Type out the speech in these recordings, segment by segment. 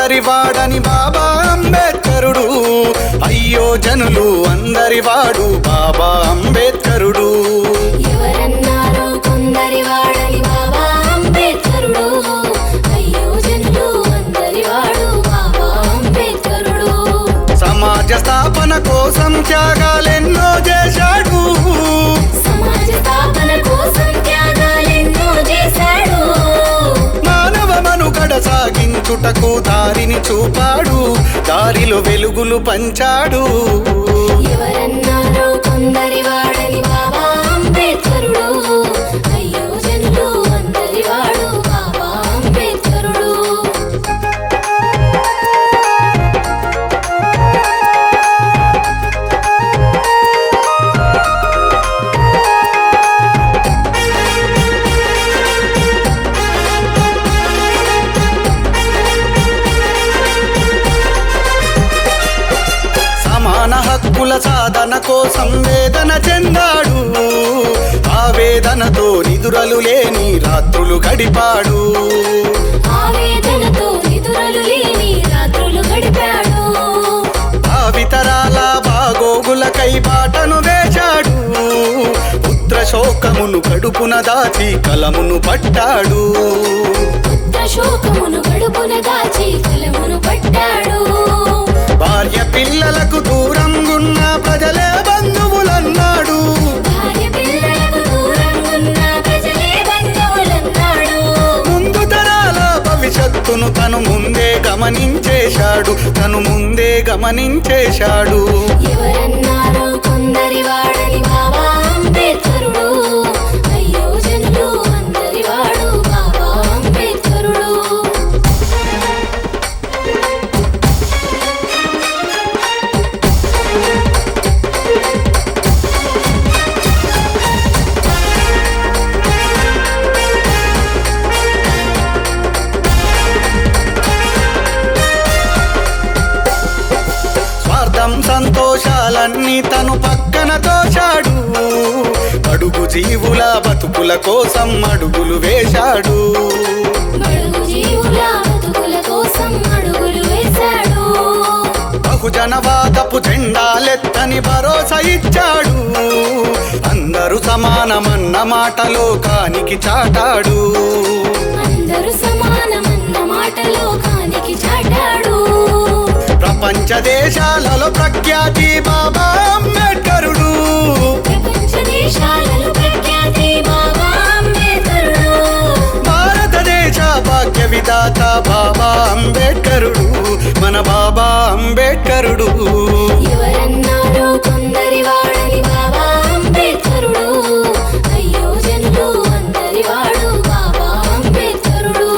అందరి వాడని బాబా అంబేద్కరుడు అయ్యో జనులు అందరి వాడు బాబా అంబేద్కరుడు ఎవరన్నారు కొందరి వాడని బాబా అంబేద్కరుడు అయ్యో జనులు అందరి వాడు బాబా అంబేద్కరుడు సమాజ స్థాపన కోసం త్యాగాలెన్నో చేశాడు సమాజ స్థాపన కోసం త్యాగాలెన్నో చేశాడు మానవ మనుగడ సాగించుటకు దారిని చూపాడు దారిలో వెలుగులు పంచాడు ఎవరన్నారు కొందరి వాడని బాబా అంబేద్కరుడు అయ్యో జనులు అందరి వాడు బాబా అంబేద్కరుడు సమాన హక్కుల సాధన కోసం వేదన చెందాడు ఆ వేదనతో నిదురలు లేని రాత్రులు గడిపాడు ఆవేదనతో నిదురలు లేని రాత్రులు గడిపాడు భావితరాల బాగోగులకై బాటను వేశాడు పుత్ర శోకమును కడుపున దాచి కలమును పట్టాడు పుత్ర శోకమును గడుపున దాచి కలమును పట్టాడు భార్య పిల్లలకు దూరంగున్న ప్రజలే బంధువులన్నాడు భార్య పిల్లలకు దూరంగున్న ప్రజలే బంధువులన్నాడు ముందు తరాల భవిష్యత్తును తను ముందే గమనించేశాడు తను ముందే గమనించేశాడు ఎవరన్నారు కొందరి వాడని బాబా అంబేద్కరుడు అయ్యో జనులు అందరి వాడు బాబా అంబేద్కరుడు స్వార్థం సంతోషాలన్నీ తను పక్కన తోచాడు అడుగు జీవుల బతుకుల కోసం అడుగులు వేశాడు బడుగు జీవుల బతుకుల కోసం అడుగులు వేశాడు బహుజనవాదపు జెండాలెత్తని భరోసా ఇచ్చాడు అందరూ సమానమన్న మాట లోకానికి చాటాడు అందరూ సమానమన్న మాట లోకానికి చాటాడు ప్రపంచ దేశాలలో ప్రఖ్యాతి బాబా అంబేద్కరుడు ప్రపంచ దేశాలలో ప్రఖ్యాతి బాబా అంబేద్కరుడు భారతదేశ భాగ్య విధాత బాబా అంబేద్కరుడు మన బాబా అంబేద్కరుడు ఎవరన్నారు కొందరి వాడని బాబా అంబేద్కరుడు అయ్యో జనులు అందరి వాడు బాబా అంబేద్కరుడు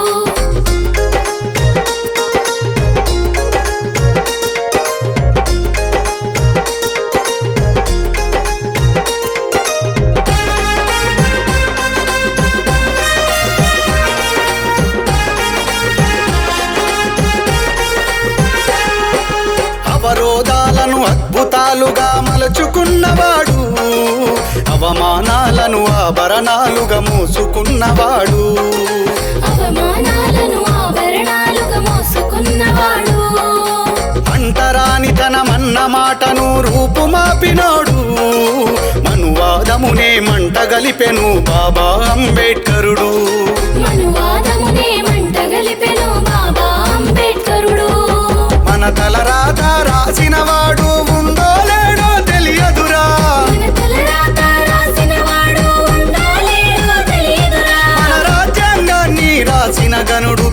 అవరోధాలను అద్భుతాలుగా మలుచుకున్నవాడు అవమానాలను ఆభరణాలుగా మోసుకున్నవాడు అవమానాలను ఆభరణాలుగా మోసుకున్నవాడు అంటరాని తనమన్న మాటను రూపుమాపినోడు మనువాదమునే మంట గలిపెను బాబా అంబేద్కరుడు మనువాదమునే మంట గలిపెను బాబా అంబేద్కరుడు మన తలరాత రాసిన వాడు ఉందో లేడో తెలియదురా మన తలరాత రాసిన వాడు ఉందో లేడో తెలియదురా మన రాజ్యాంగాన్ని రాసిన గనుడు